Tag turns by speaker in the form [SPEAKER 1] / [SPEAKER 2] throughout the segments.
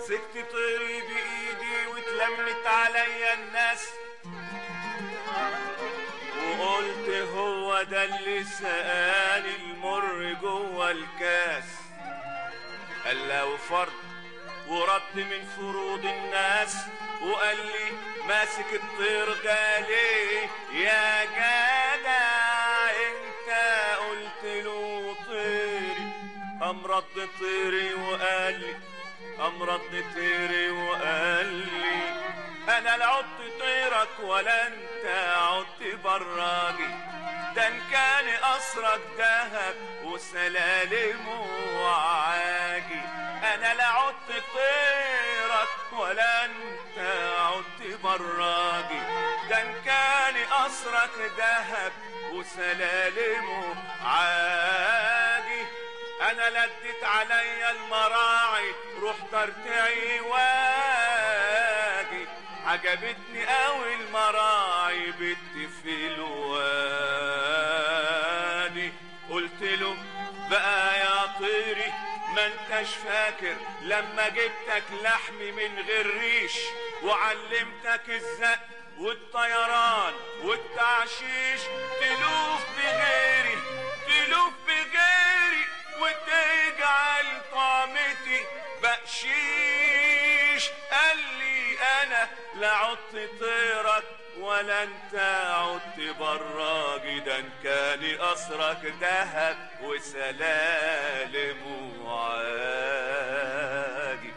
[SPEAKER 1] مسكت طيري بايدي واتلمت عليا الناس وقلت هو ده اللي سقاني المر جوه الكاس قال لو فرض ورد من فروض الناس وقال لي ماسك الطير غالي يا جدع انت قلت له طيري قام رد طيري وقال لي قام رد طيري وقال لي انا لا عدت طيرك ولا انت عدت براجي ده ان كان قصرك دهب وسلالم وعاجي انا لا عدت طيرك ولا انت عدت براجي ده ان كان قصرك دهب وسلالم عاجي انا لدت عليا المراعي رحت ارتعي واجي عجبتني قوي المراعي بنت في الوادي قلت له بقى يا طيري ما انتش فاكر لما جبتك لحم من غير ريش وعلمتك الزق والطيران والتعشيش تلوف بغيري تلوف بغيري وتجعل طعمتي بقشيش قال لي انا لا عدت طيرك ولا انت عدت براجي ده ان كان قصرك دهب وسلالم وعاجي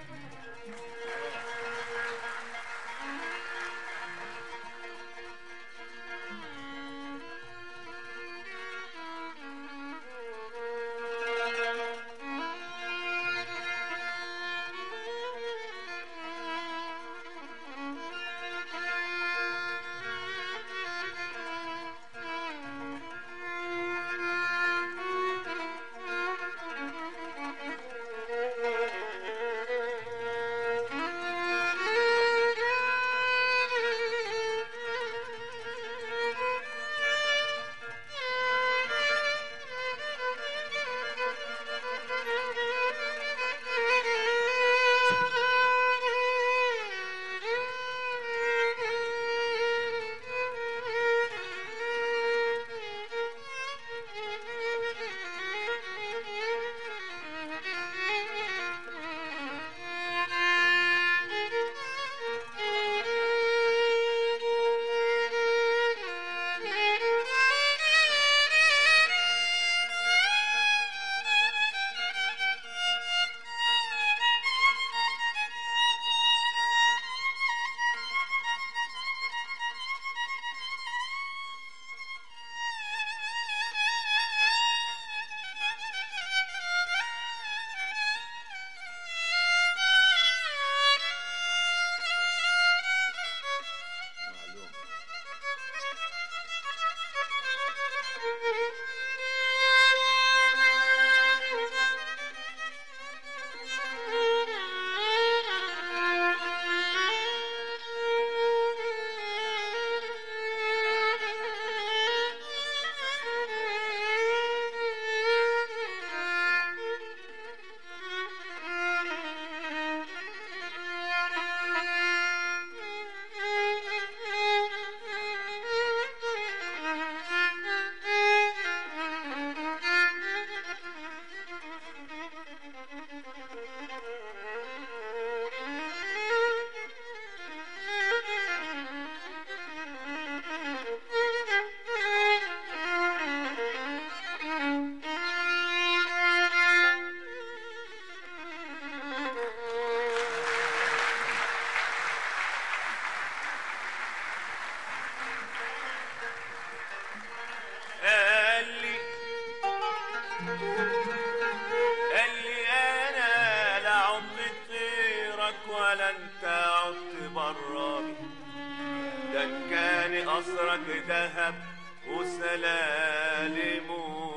[SPEAKER 1] قال لي قال لي انا لا عدت طيرك ولا انت عدت برامي ده إن كان قصرك ذهب وسلالم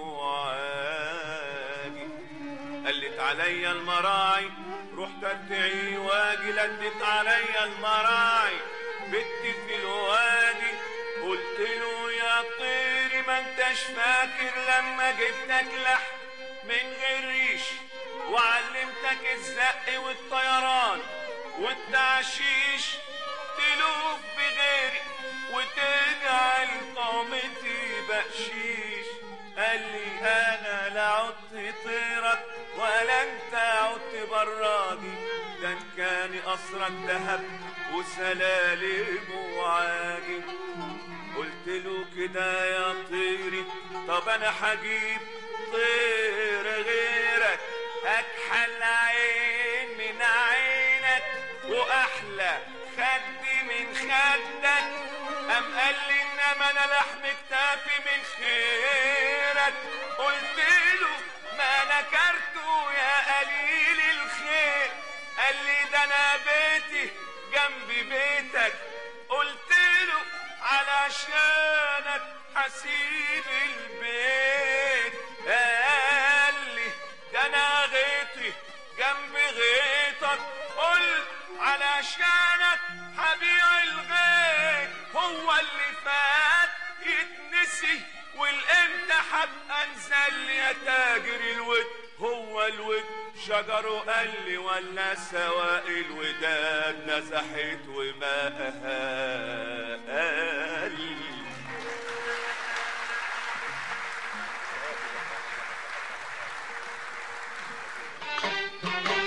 [SPEAKER 1] وعاجي قلت عليا المراعي رحت ارتعي واجي لدت عليا المراعي بنتي في الوادي قلت له يا طيري ما انتش فاكر لما جبتك لحم من غير ريش وعلمتك الزق والطيران والتعشيش تلوف بغيري وتجعل قامتي بقشيش قال لي انا لا عدت طيرك ولا انت عدت براجي ده إن كان قصرك دهب وسلالم وعاجي قلت له كده يا طيري طب انا هجيب طير غيرك اكحل عين من عينك واحلى خد من خدك ام قال لي انما انا لحم كتافي من خيرك قلت له ما نكرته يا قليل الخير قال لي ده انا بيتي جنب بيتك قلت له علشانك حسيب البيت قال لي ده انا غيطي جنب غيطك قلت علشانك هبيع الغيط هو اللي فات يتنسي والامتى هبقى انزل يا تاجر الود هو الود شجره قال لي ولا سواء الوداد نزحت وماءها